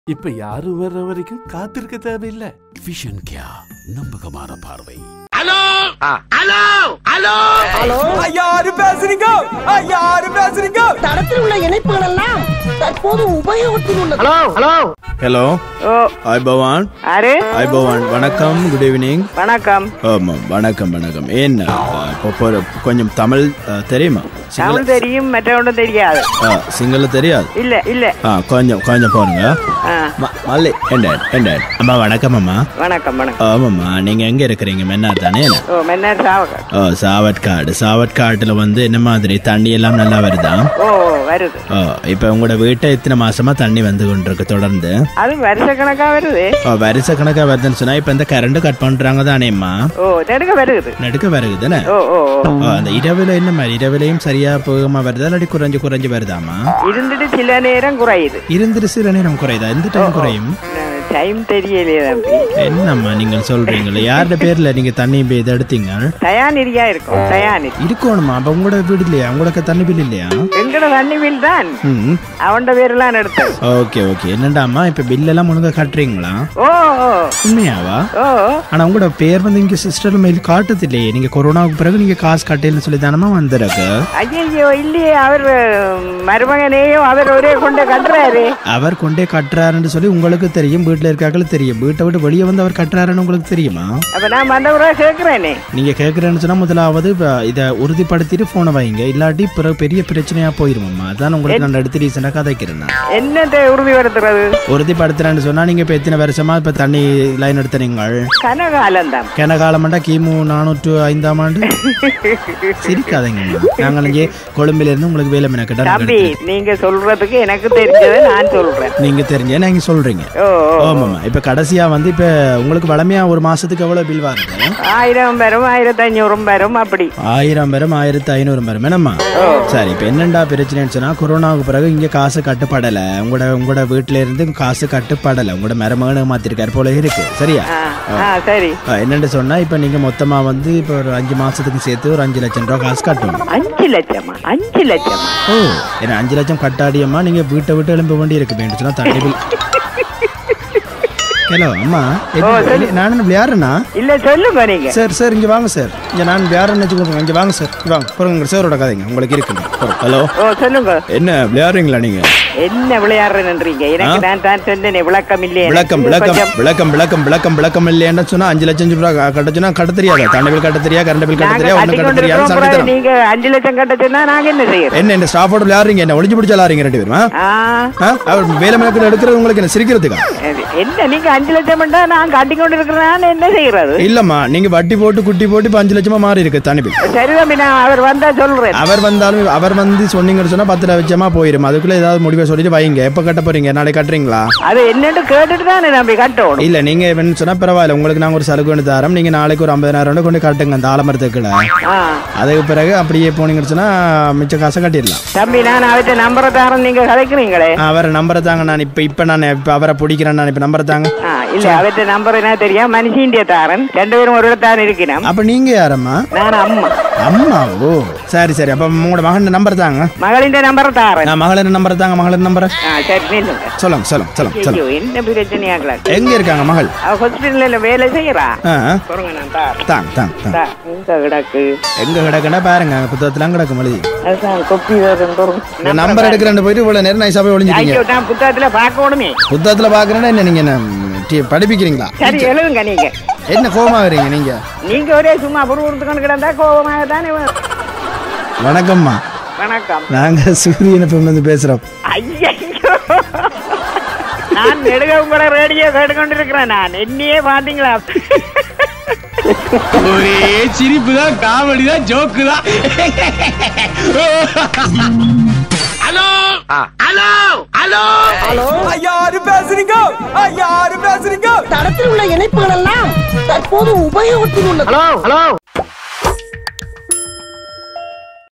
இப்ப யாரும் வர்ற வரைக்கும் காத்திருக்க தேவையில்லை விஷன் கியா நம்பகமான பார்வை யாரு பேசுறீங்க யாரு பேசுறீங்க தடத்தில் உள்ள இணைப்புகள் எல்லாம் தற்போது உபயோகத்தில் உள்ளது ஹலோ ஓ ஹாய் பவான் யாரு ஹாய் பவான் வணக்கம் குட் ஈவினிங் வணக்கம் ஆமாம் வணக்கம் வணக்கம் என்ன அஹ், இப்போ போற- கொஞ்சம் தமிழ் அஹ், தெரியுமா தமிழ் தெரியும் மற்றவனும் தெரியாது அஹ், சிங்கள தெரியாது இல்ல இல்ல ஆ கொஞ்சம் கொஞ்சம் போடுங்க ஆ, ம- மல்லி என்ன என்ன அம்மா வணக்கம் அம்மா வணக்கம் வணக்கம் ஆமாம்மா நீங்க எங்க இருக்கிறீங்க மன்னார் தானே ஓ மென்னர் சாவகர் ஓ சாவட்காடு சாவட்காட்டுல வந்து என்ன மாதிரி தண்ணி எல்லாம் நல்லா வருதா ஓ வருது ஓ இப்போ உங்களோட வீட்டை எத்தனை மாசமா தண்ணி வந்து கொண்டிருக்கு தொடர்ந்து அது வருஷ கணக்கா வருது ஓ வருஷ கணக்கா வருதுன்னு சொன்னா இப்ப இந்த கரண்ட் கட் பண்றாங்க தானேம்மா ஓ நெடுக்க வருது நடுக்க வருது தானே ஓ ஓ ஓ. ஓ, அந்த இரவுல என்ன மாதிரி இரவுலையும் சரியா போகாம வருதா இல்லாட்டி குறைஞ்சு குறைஞ்சு வருதாமா இருந்துட்டு சில நேரம் குறையுது இருந்துட்டு சில நேரம் குறையுதா எந்த டைம் குறையும் டைம் தெரியலையே தம்பி என்னம்மா நீங்க சொல்றீங்களே யாரோட பேர்ல நீங்க தண்ணி போய் இதை எடுத்தீங்க தயாநிதியா இருக்கும் தயாநிதி இருக்கணுமா அப்ப உங்களோட வீடு இல்லையா உங்களுக்கு தண்ணி பில் இல்லையா எங்கட தண்ணி பில் தான் ம் அவன்ட பேர்லாம் எடுத்தது ஓகே ஓகே என்னடாமா இப்ப பில் எல்லாம் ஒழுங்கா கட்டுறீங்களா ஓ ஓ உண்மையாவா ஓ ஆனா உங்களோட பேர் வந்து இங்க சிஸ்டர் மெயில் காட்டுது இல்லையே நீங்க கொரோனாவுக்கு பிறகு நீங்க காசு கட்டலன்னு சொல்லி தானமா வந்திருக்கு ஐயோ இல்லையே அவர் மருமகனையும் அவர் ஒரே கொண்டு கட்டுறாரு அவர் கொண்டே கட்டுறாருன்னு சொல்லி உங்களுக்கு தெரியும் வீட்டுல இருக்காக்களும் தெரியும் வீட்டை விட்டு வெளியே வந்து அவர் கட்டுறாருன்னு உங்களுக்கு தெரியுமா அப்ப நான் வந்தவரா கேக்குறேனே நீங்க கேக்குறேன்னு சொன்னா முதலாவது இப்ப இத உறுதிப்படுத்திட்டு போனை வைங்க இல்லாட்டி பிறகு பெரிய பிரச்சனையா போயிருமாம்மா அதான் உங்களுக்கு நான் எடுத்து ரீசெண்டா கதைக்கிறேன் நான். என்னத்தை உறுதிப்படுத்துறது உறுதிப்படுத்துறேன்னு சொன்னா நீங்க இப்ப எத்தனை வருஷமா இப்ப தண்ணி லைன் எடுத்த நீங்கள் கனகாலம் தான் கிணகாலமாண்டா கிமு நானூற்று ஐந்தாம் ஆண்டு சிரிக்காதீங்கம்மா நாங்கள் இங்கே கொழும்பில இருந்து உங்களுக்கு வேலை மெனக்கிட்ட தம்பி நீங்க சொல்றதுக்கு எனக்கு தெரிஞ்சதை நான் சொல்றேன் நீங்க தெரிஞ்ச நீங்க சொல்றீங்க ஓ ஓ. ஆமாம்மா இப்ப கடைசியா வந்து இப்ப உங்களுக்கு வளமையா ஒரு மாசத்துக்கு எவ்வளவு பில் வருது ஆயிரம் வரும் ஆயிரத்தி ஐநூறும் வரும் அப்படி ஆயிரம் பேரும் ஆயிரத்தி ஐநூறு பேரும் என்னம்மா சரி இப்ப என்னண்டா பிரச்சனைன்னு சொன்னா கொரோனாவுக்கு பிறகு இங்க காசு கட்டுப்படல உங்களோட உங்களோட வீட்டுல இருந்து காசு கட்டுப்படல உங்களோட மருமகனு மாத்திருக்காரு போல இருக்கு சரியா ஆ, ஆ சரி ஆ, என்னன்னு சொன்னா இப்ப நீங்க மொத்தமா வந்து இப்ப ஒரு அஞ்சு மாசத்துக்கு சேர்த்து ஒரு அஞ்சு லட்சம் ரூபாய் காசு கட்டணும் அஞ்சு லட்சமா அஞ்சு லட்சமா ஓ ஏன்னா அஞ்சு லட்சம் கட்டாடியம்மா நீங்க வீட்டை விட்டு எழும்ப வேண்டி இருக்கு அப்படின்னு சொன்னா தண்ணி பில் ஹலோ அம்மா என்ன- நான் விளையாடுறேனா இல்ல சொல்லுங்க நீங்க சார் சார் இங்க வாங்க சார் இங்க நான் விளையாடுறேன்னு வச்சுக்கோங்க இங்க வாங்க சார் இங்க வாங்க போறோங்க சாரோட கதைங்க உங்களுக்கு இருக்குங்க போறோம். ஹலோ ஓ சொல்லுங்க என்ன விளையாடுறீங்களா நீங்க என்ன விளையாடுறேன்றீங்க எனக்கு நான் தான் சொன்னேனே விளக்கம் இல்லையே விளக்கம் விளக்கம் விளக்கம் விளக்கம் விளக்கம் விளக்கம் இல்லையான்னு சொன்னா அஞ்சு லட்சம் ரூபாய் கட்ட சொன்னா கட்ட தெரியாதா தண்ணி பில் கட்ட தெரியா கரண்ட் பில் கட்ட நாங்க தெரியா ஒண்ணு கட்டி கட்ட தெரியாது கொண்டிருக்கிறோம் சண்டை நீங்க அஞ்சு லட்சம் கட்ட சொன்னா நாங்க என்ன செய்யறோம் என்ன இந்த ஸ்டாஃபோட விளையாடுறீங்க என்ன ஒளிஞ்சு பிடிச்ச விளையாடுறீங்க ரெண்டு பேரும் ஆ ஆ? அவர் வேலை மேற்கொண்டு எடுக்கிறது உங்களுக்கு என்ன சிரிக்கிறதுக்கா அது என்ன நீங்க அஞ்சு லட்சம் பண்ணா நான் கட்டி கொண்டு இருக்கிறேன் என்ன செய்யறது இல்லம்மா நீங்க வட்டி போட்டு குட்டி போட்டு இப்ப அஞ்சு லட்சமா மாறி இருக்கு தண்ணி பில் சரி தம்பி நான் அவர் வந்தா சொல்றேன் அவர் வந்தாலும் அவர் வந்து சொன்னீங்கன்னு சொன்னா பத்து லட்சமா போயிரும் அதுக்குள்ள ஏதாவது முடிவை சொல்லிட்டு வைங்க எப்ப கட்ட போறீங்க நாளைக்கு கட்டுறீங்களா அது என்னன்னு கேட்டுட்டு தானே நம்பி கட்டணும் இல்ல நீங்க என்ன சொன்னா பரவாயில்ல உங்களுக்கு நாங்க ஒரு சலுகை ஒன்று தரோம் நீங்க நாளைக்கு ஒரு ஐம்பதாயிரம் ரூபாய் கொண்டு கட்டுங்க அந்த ஆலமரத்துக்குள்ள ஆ அதுக்கு பிறகு அப்படியே போனீங்கன்னு சொன்னா மிச்ச காசை கட்டிடலாம் தம்பி நான் அவர்கிட்ட நம்பரை தரேன் நீங்க கதைக்கிறீங்களே அவரை நம்பரை தாங்க நான் இப்ப இப்ப நான் இப்ப அவரை பிடிக்கிறேன் நான் இப்ப நம்பரை தாங்க ஆ இல்ல அவர்கிட்ட நம்பர் என்ன தெரியும் மனுஷிண்டிய தாரன் ரெண்டு பேரும் ஒரு இடத்தான் இருக்கணும் அப்ப நீங்க யாரம்மா நான் அம்மா அம்மா ஓ சரி சரி அப்ப உங்களோட மகன் நம்பர் தாங்க மகளின் நம்பரை தாரன் நான் மகளிர் நம்பரை தாங்க மகளிர் நம்பரை ஆ சரி நில்லுங்க சொல்லுங்க சொல்லுங்க சொல்லுங்க ஐயோ சொல்லுங்க என்ன பிரச்சனையாங்களா எங்க இருக்காங்க மகள் அவ ஹாஸ்பிட்டல்ல வேலை செய்யறா ஆ சொல்லுங்க நான் தாரேன் தாங்க தாங்க தாங்க தா, இந்த கிடக்கு எங்க கிடக்குன்னா பாருங்க புத்தகத்துல கிடக்கும் எழுதி அதுதான் கொப்பி இந்த நம்பர் எடுக்கிறேன் போயிட்டு இவ்வளவு நேரம் நைஸா போய் ஒளிஞ்சிட்டீங்க ஐயோ நான் புத்தகத்துல பார்க்கணுமே புத்தகத்துல பாக்குறேன்னா என்ன நீங்க என்ன டி- படிப்பிக்கிறீங்களா சரி எழுதுங்க நீங்க என்ன கோமாகறீங்க நீங்க நீங்க ஒரே சும்மா புருவத்துக்கு கிடந்தா கோபமாக தானே வரும். வணக்கம்மா வணக்கம் நாங்க சூரியன் FM ல இருந்து பேசுறோம் ஐயோ நான் நெடுக உங்களோட ரேடியோ கேட்டுக்கொண்டிருக்கிறேன் நான் என்னையே பாத்தீங்களா ஒரே சிரிப்பு தான் காமெடி தான் ஜோக்கு தான் யாரு பேசுறீங்க யாரு பேசுறீங்க தடத்தில் உள்ள இணைப்புகள் எல்லாம் தற்போது உபயோகத்தில் உள்ளது